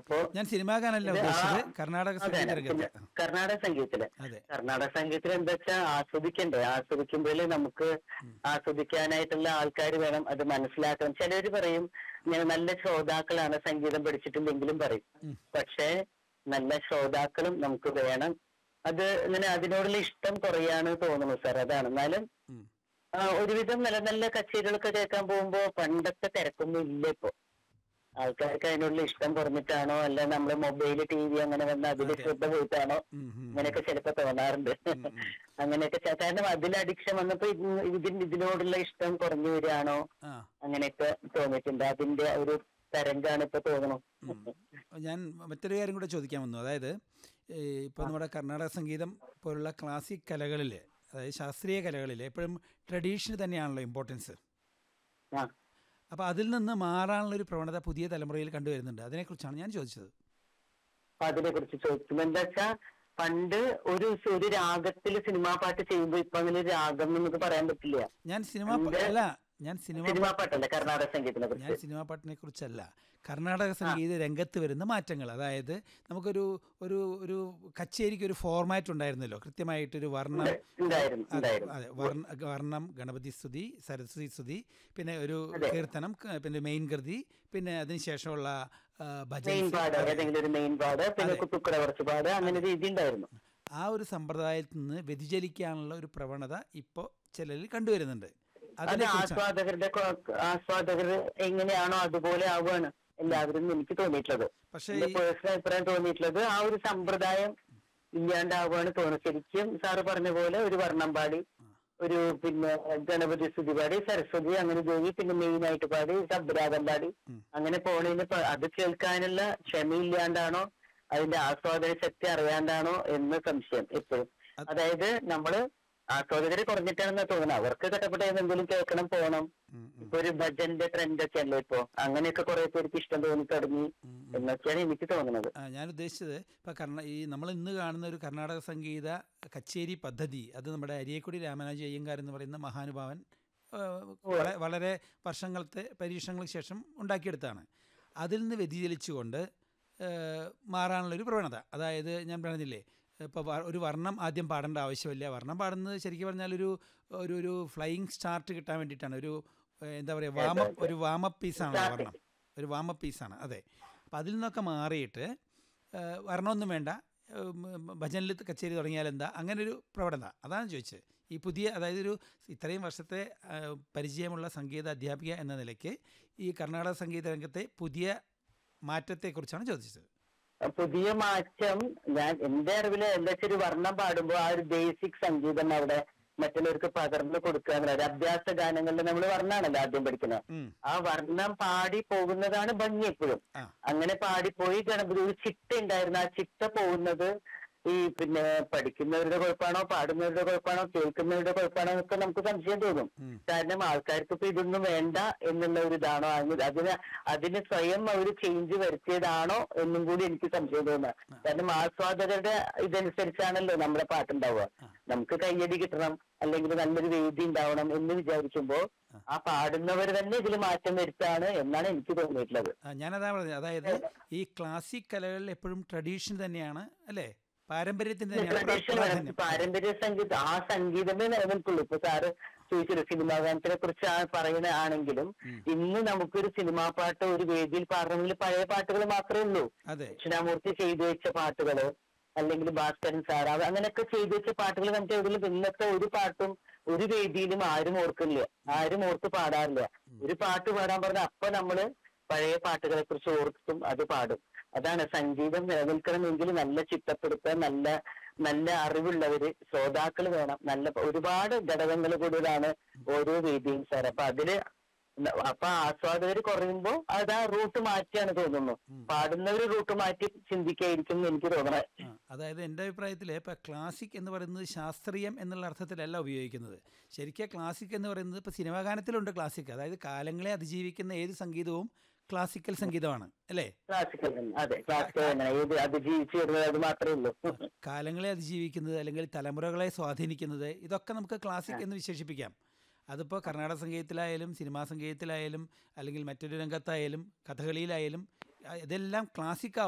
അപ്പോ ഞാൻ സിനിമാ ഗാനല്ല ഇത് ആ- ഉദ്ദേശിച്ചത് കർണാടക അതെ, സംഗീത പിന്നെ രംഗത്ത് കർണാടക സംഗീതത്തില് അതെ കർണാടക സംഗീതത്തിൽ എന്താ വെച്ചാൽ ആസ്വദിക്കണ്ടേ ആസ്വദിക്കുമ്പോൾ നമുക്ക് ആസ്വദിക്കാനായിട്ടുള്ള ആൾക്കാർ വേണം അത് മനസ്സിലാക്കണം ചിലര് പറയും ഞാൻ നല്ല ശ്രോതാക്കളാണ് സംഗീതം പഠിച്ചിട്ടില്ലെങ്കിലും പറയും ഉം. പക്ഷേ നല്ല ശ്രോതാക്കളും നമുക്ക് വേണം അത് ഇങ്ങനെ അതിനോടുള്ള ഇഷ്ടം കുറയാണ് തോന്നുന്നു സാർ അതാണ് എന്നാലും ഉം. ആ, ഒരുവിധം നല്ല നല്ല കച്ചേരികളൊക്കെ കേൾക്കാൻ പോകുമ്പോ പണ്ടത്തെ തിരക്കൊന്നും ഇല്ല ഇപ്പൊ ആൾക്കാർക്ക് അതിനുള്ള ഇഷ്ടം കുറഞ്ഞിട്ടാണോ അല്ല നമ്മള് മൊബൈൽ ടി വി അങ്ങനെ വന്ന് അതിൽ ശ്രദ്ധ പോയിട്ടാണോ ഉം, ഉം. അങ്ങനെയൊക്കെ ചിലപ്പോ തോന്നാറുണ്ട് അങ്ങനെയൊക്കെ ചെ- കാരണം അതിൽ അഡിക്ഷൻ വന്നപ്പോ ഇത് ഇതിന് ഇതിനോടുള്ള ഇഷ്ടം കുറഞ്ഞു വരികയാണോ ആ അങ്ങനെയൊക്കെ തോന്നിയിട്ടുണ്ട് അതിന്റെ ഒരു തരംഗാണ് ഇപ്പൊ തോന്നുന്നു ഞാൻ മറ്റൊരു കാര്യം കൂടെ ചോദിക്കാൻ വന്നു അതായത് ഇപ്പോൾ നമ്മുടെ കർണാടക സംഗീതം പോലുള്ള ക്ലാസിക് കലകളിൽ അതായത് ശാസ്ത്രീയ കലകളിൽ എപ്പോഴും ട്രഡീഷന് തന്നെയാണല്ലോ ഇമ്പോർട്ടൻസ് ആ അപ്പോൾ അതിൽ നിന്ന് മാറാനുള്ളൊരു പ്രവണത പുതിയ തലമുറയിൽ കണ്ടുവരുന്നുണ്ട് അതിനെക്കുറിച്ചാണ് ഞാൻ ചോദിച്ചത് അപ്പൊ അതിനെ കുറിച്ച് ചോദിക്കുമ്പോ എന്താ വെച്ചാ പണ്ട് ഒരു ഒരു രാഗത്തിൽ സിനിമാ പാട്ട് ചെയ്യുമ്പോ ഇപ്പൊ അങ്ങനെ ഒരു രാഗം നമുക്ക് പറയാൻ പറ്റില്ല ഞാൻ സിനിമ അല്ല ഞാൻ സിനിമ സിനിമാ പാട്ടല്ല കർണാടക സംഗീതത്തിനെ ഞാൻ കുറിച്ച് സിനിമാ പാട്ടിനെ കുറിച്ചല്ല കർണാടക സംഗീത രംഗത്ത് വരുന്ന മാറ്റങ്ങൾ അതായത് നമുക്കൊരു ഒരു ഒരു കച്ചേരിക്ക് ഒരു ഫോർമാറ്റ് ഉണ്ടായിരുന്നല്ലോ കൃത്യമായിട്ടൊരു വർണ്ണം ഉണ്ടായിരുന്നു അതെ, ഉണ്ടായിരുന്നു അതെ വർണ്ണ വർണ്ണം ഗണപതി സ്തുതി സരസ്വതി സ്തുതി പിന്നെ ഒരു കീർത്തനം ക- പിന്നെ മെയിൻ കൃതി പിന്നെ അതിനുശേഷമുള്ള ആ, ഭജൻ മെയിൻ പാട് ഏതെങ്കിലും ഒരു മെയിൻ പാട് പിന്നെ കുത്തുക്കുട കുറച്ച് പാട് അങ്ങനെ രീതി ഉണ്ടായിരുന്നു ആ ഒരു സമ്പ്രദായത്തിൽ നിന്ന് വ്യതിചലിക്കാനുള്ള ഒരു പ്രവണത ഇപ്പോൾ ചിലരിൽ കണ്ടുവരുന്നുണ്ട് അത് അതിനെ ആസ്വാദകരുടെ കൊ- ആസ്വാദകർ എങ്ങനെയാണോ അതുപോലെ ആവുകയാണ് എല്ലാവരും എന്ന് എനിക്ക് തോന്നിയിട്ടുള്ളത് പക്ഷേ എന്റെ പേഴ്സണൽ അഭിപ്രായം തോന്നിയിട്ടുള്ളത് ആ ഒരു സമ്പ്രദായം ഇല്ലാണ്ടാവുകയാണ് തോന്നുന്നത് ശരിക്കും സാറ് പറഞ്ഞ പോലെ ഒരു വർണ്ണം പാടി ഒരു പിന്നെ ഗണപതി സ്തുതി പാടി സരസ്വതി അങ്ങനെ ദേവി പിന്നെ മെയിൻ ആയിട്ട് പാടി ശബ്ദരാഗം പാടി അങ്ങനെ പോണതിന് പ- അത് കേൾക്കാനുള്ള ക്ഷമയില്ലാണ്ടാണോ അതിന്റെ ആസ്വാദന ശക്തി അറിയാണ്ടാണോ എന്ന് സംശയം എപ്പോഴും അതായത് നമ്മള് ആസ്വാദകര് കുറഞ്ഞിട്ടാണെന്ന് തോന്നുന്നത് അവർക്ക് കട്ടപ്പെട്ട എന്തെങ്കിലും കേൾക്കണം പോകണം ഇപ്പൊ ഒരു ഭജന്റെ ട്രെൻഡ് ഒക്കെ അല്ലേ ഇപ്പൊ അങ്ങനെയൊക്കെ കുറെ പേർക്ക് ഇഷ്ടം തോന്നി തുടങ്ങി എന്നൊക്കെയാണ് എനിക്ക് തോന്നുന്നത് ആ, ഞാൻ ഉദ്ദേശിച്ചത് ഇപ്പം കർണ ഈ നമ്മൾ ഇന്ന് കാണുന്ന ഒരു കർണാടക സംഗീത കച്ചേരി പദ്ധതി അത് നമ്മുടെ അരിയക്കുടി രാമനാജി അയ്യങ്കാർ എന്ന് പറയുന്ന മഹാനുഭാവൻ ആ, വള- വളരെ വർഷങ്ങളത്തെ പരീക്ഷണങ്ങൾക്ക് ശേഷം ഉണ്ടാക്കിയെടുത്താണ് അതിൽ നിന്ന് വ്യതിചലിച്ചുകൊണ്ട് ആ, മാറാനുള്ളൊരു പ്രവണത അതായത് ഞാൻ പറഞ്ഞില്ലേ ഇപ്പോൾ ഒരു വർണ്ണം ആദ്യം പാടേണ്ട ആവശ്യമില്ല വർണ്ണം പാടുന്നത് ശരിക്കും പറഞ്ഞാൽ ഒരു ഒരു ഒരു ഫ്ലൈയിങ് സ്റ്റാർട്ട് കിട്ടാൻ വേണ്ടിയിട്ടാണ് ഒരു ഏഹ്, എന്താ പറയുക വാമപ്പ് ഒരു വാമപ്പ് പീസാണ് വർണ്ണം ഒരു വാമപ്പ് പീസാണ് അതെ അപ്പം അതിൽ നിന്നൊക്കെ മാറിയിട്ട് ഏഹ്, വരണമൊന്നും വേണ്ട ഏഹ്, ഉം, ഭജനിൽ കച്ചേരി തുടങ്ങിയാൽ എന്താ അങ്ങനെ ഒരു പ്രവണത അതാണ് ചോദിച്ചത് ഈ പുതിയ അതായത് ഒരു ഇത്രയും വർഷത്തെ ഏഹ്, പരിചയമുള്ള സംഗീത അധ്യാപിക എന്ന നിലയ്ക്ക് ഈ കർണാടക സംഗീത രംഗത്തെ പുതിയ മാറ്റത്തെക്കുറിച്ചാണ് ചോദിച്ചത് പുതിയ മാറ്റം ഞാൻ എന്റെ അറിവില് എന്താ വെച്ചാൽ ഒരു വർണ്ണം പാടുമ്പോ ആ ഒരു ബേസിക് സംഗീതം അവിടെ മറ്റുള്ളവർക്ക് പകർന്നു കൊടുക്കുക എന്നുള്ള ഒരു അഭ്യാസ ഗാനങ്ങളിൽ നമ്മൾ വർണ്ണാണല്ലോ ആദ്യം പഠിക്കുന്നത് ഉം. ആ വർണ്ണം പാടി പോകുന്നതാണ് ഭംഗി എപ്പോഴും ആ അങ്ങനെ പാടിപ്പോയി ഗണപതി ഒരു ചിട്ട ഉണ്ടായിരുന്നു ആ ചിട്ട പോകുന്നത് ഈ പിന്നെ പഠിക്കുന്നവരുടെ കുഴപ്പമാണോ പാടുന്നവരുടെ കുഴപ്പമാണോ കേൾക്കുന്നവരുടെ കുഴപ്പമാണോ എന്നൊക്കെ നമുക്ക് സംശയം തോന്നും ഉം. കാരണം ആൾക്കാർക്ക് ഇപ്പൊ ഇതൊന്നും വേണ്ട എന്നുള്ള ഒരു ഇതാണോ അതിന് അതിന് അതിന് സ്വയം അവർ ചേഞ്ച് വരുത്തിയതാണോ എന്നും കൂടി എനിക്ക് സംശയം തോന്നുക കാരണം ആസ്വാദകരുടെ ഇതനുസരിച്ചാണല്ലോ നമ്മുടെ പാട്ടുണ്ടാവുക നമുക്ക് കയ്യടി കിട്ടണം അല്ലെങ്കിൽ നല്ലൊരു വേദി ഉണ്ടാവണം എന്ന് വിചാരിക്കുമ്പോ ആ പാടുന്നവർ തന്നെ ഇതിൽ മാറ്റം വരുത്താണ് എന്നാണ് എനിക്ക് തോന്നിയിട്ടുള്ളത് ആ, ഞാനതാ പറഞ്ഞത് അതായത് ഈ ക്ലാസിക് കലകളിൽ എപ്പോഴും ട്രഡീഷൻ തന്നെയാണ് അല്ലേ പാരമ്പര്യത്തിന് തന്നെയാണ് ട്രഡീഷൻ പ്രാധാന്യം പാരമ്പര്യ സംഗീതം ആ സംഗീതമേ നിലനിൽക്കുള്ളൂ ഇപ്പൊ സാറ് ചോദിച്ചല്ലോ സിനിമാ ഗാനത്തിനെ കുറിച്ച് ആ പറയുന്ന ആണെങ്കിലും ഇന്ന് നമുക്കൊരു സിനിമാ പാട്ട് ഒരു വേദിയിൽ പാടണമെങ്കിൽ പഴയ പാട്ടുകൾ മാത്രമേ ഉള്ളൂ അതെ ദക്ഷിണാമൂർത്തി ചെയ്തു വെച്ച പാട്ടുകള് അല്ലെങ്കിൽ ഭാസ്കരൻ സാർ അവ- അങ്ങനെയൊക്കെ ചെയ്തു വെച്ച പാട്ടുകൾ നമുക്ക് എവിടെയും ഇന്നത്തെ ഒരു പാട്ടും ഒരു വേദിയിലും ആരും ഓർക്കില്ല ആരും ഓർത്ത് പാടാറില്ല ഒരു പാട്ട് പാടാൻ പറഞ്ഞാൽ അപ്പൊ നമ്മള് പഴയ പാട്ടുകളെ കുറിച്ച് ഓർത്തും അത് പാടും അതാണ് സംഗീതം നിലനിൽക്കണമെങ്കിൽ നല്ല ചിട്ടപ്പെടുത്ത നല്ല നല്ല അറിവുള്ളവര് ശ്രോതാക്കൾ വേണം നല്ല ഒരുപാട് ഘടകങ്ങൾ കൂടിയതാണ് ഓരോ വേദിയും സാർ അപ്പൊ അതില് ന- അപ്പൊ ആസ്വാദകർ കുറയുമ്പോ അത് ആ റൂട്ട് മാറ്റിയാണ് തോന്നുന്നു പാടുന്നവര് റൂട്ട് മാറ്റി ചിന്തിക്കായിരിക്കും എന്ന് എനിക്ക് തോന്നണേ ആ, അതായത് എൻ്റെ അഭിപ്രായത്തിൽ ഇപ്പം ക്ലാസിക് എന്ന് പറയുന്നത് ശാസ്ത്രീയം എന്നുള്ള അർത്ഥത്തിലല്ല ഉപയോഗിക്കുന്നത് ശരിക്കും ക്ലാസിക് എന്ന് പറയുന്നത് ഇപ്പോൾ സിനിമാ ഗാനത്തിലുണ്ട് ക്ലാസിക് അതായത് കാലങ്ങളെ അതിജീവിക്കുന്ന ഏത് സംഗീതവും ക്ലാസിക്കൽ സംഗീതമാണ് അല്ലേ ക്ലാസിക്കൽ തന്നെ അതെ ക്ലാസിക്കൽ തന്നെ ഏത് അതിജീവിച്ച് വരുന്നത് അത് മാത്രമേ ഉള്ളൂ കാലങ്ങളെ അതിജീവിക്കുന്നത് അല്ലെങ്കിൽ തലമുറകളെ സ്വാധീനിക്കുന്നത് ഇതൊക്കെ നമുക്ക് ക്ലാസിക് എന്ന് വിശേഷിപ്പിക്കാം അതിപ്പോൾ കർണാടക സംഗീതത്തിലായാലും സിനിമാ സംഗീതത്തിലായാലും അല്ലെങ്കിൽ മറ്റൊരു രംഗത്തായാലും കഥകളിയിലായാലും ആ, ഇതെല്ലാം ക്ലാസിക്